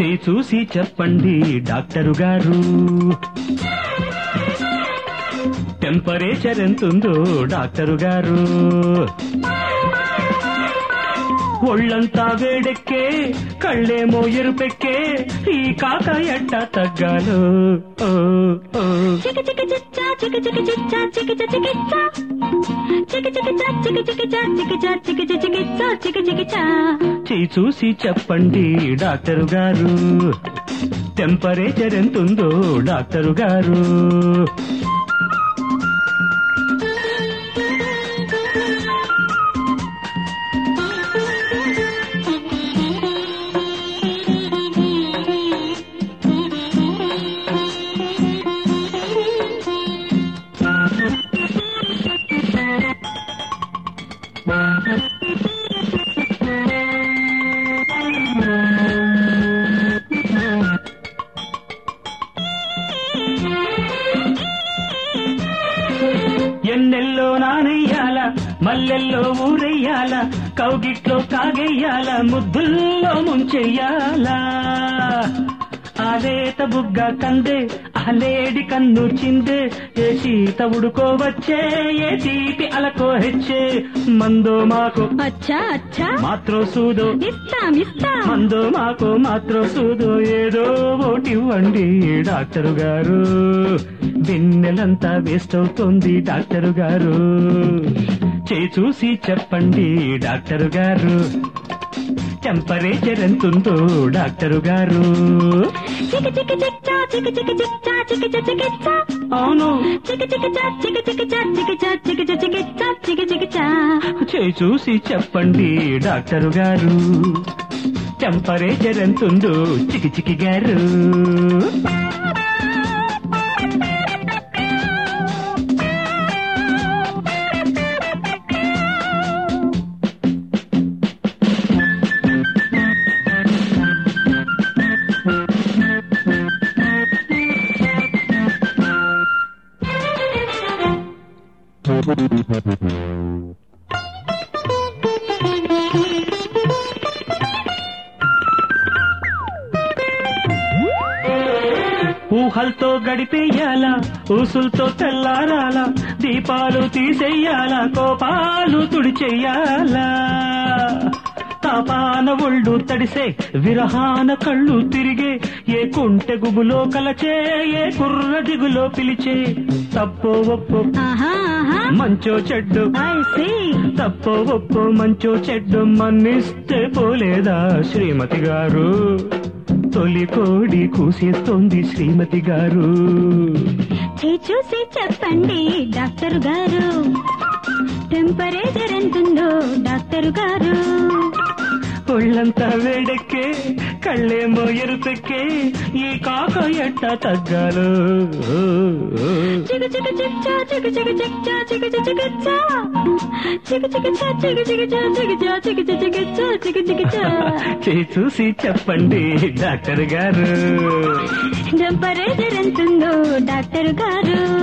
చేయి చూసి చెప్పండి డాక్టరు గారు టెంపరేచర్ ఎంతుందో డాక్టరు గారు ఒళ్ళంతా వేడెక్కే కళ్ళేమో ఎరుపెక్కే ఈ కాక ఎట్ట తగ్గాలో ఓ, ఓ. చిక చిక చిచ్చా చిక చిక చిచ్చా చిక చిక చిచ్చా చిక చిక చా చిక చిక చా చిక చా చిక చిక చిచ్చా చిక చిక చా చేయి చూసి చెప్పండి డాక్టరు గారు టెంపరేచర్ ఎంతుందో డాక్టరు గారు ఎన్నెల్లో నానెయ్యాల మల్లెల్లో ఊరెయ్యాల కౌగిట్లో కాగెయ్యాల ముద్దుల్లో ముంచెయ్యాల ఆలేత బుగ్గ కందే అలేడి కన్ను చిందే ఏ సీత ఉడుకోవచ్చే ఏ తీపి అలకో హెచ్చే మందో మాకు అచ్చా అచ్చా మాత్రో సూదో ఇస్తాం ఇస్తాం మందో మాకు మాత్రం సూదో ఏదో ఓటి ఇవ్వండి డాక్టరు గారు వెన్నెలంతా వేస్ట్ అవుతోంది డాక్టరు గారు చేయి చూసి చెప్పండి డాక్టరు గారు టెంపరేచర్ ఎంతుందో డాక్టరు గారు చిక చిక చిచ్చా చిక చిక చిచ్చా చిక చిక చిచ్చా అవును చిక చిక చా చిక చిక చా చిక చా చిక చిక చిచ్చా చిక చిక చా చేయి చూసి చెప్పండి డాక్టరు గారు టెంపరేచర్ ఎంతుందో చికి చికి గారు ఊహలతో గడిపేయాల ఊసులతో తెల్లారాల దీపాలు తీసేయాల కోపాలు తుడిచెయ్యాలా తాపాన ఒళ్ళు తడిసే విరహాన కళ్ళు తిరిగే ఏ కుంటె గుబులో కలచే ఏ కుర్ర దిగులో పిలిచే తప్పో ఒప్పో ఆహా ఆహా మంచో చెడ్డు ఐ సీ తప్పో ఒప్పో మంచో చెడ్డు మన్నిస్తే పోలేదా శ్రీమతి గారు తొలి కోడి కూసేస్తోంది శ్రీమతి గారు చేయి చూసి చెప్పండి డాక్టర్ గారు టెంపరేచర్ ఎంతుందో డాక్టర్ గారు ఒళ్ళంతా వేడెక్కే కళ్ళేమో ఎరుపెక్కే ఈ కాక ఎట్ట తగ్గాలు చిక చిక చిచ్చా చిక చిక చిచ్చా చిక చిక చిచ్చా చిక చిక చా చిక చిక చా చిక చా చిక చిక చిచ్చా చిక చిక చా చేయి చూసి చెప్పండి డాక్టర్ గారు టెంపరేచర్ ఎంతుందో డాక్టర్ గారు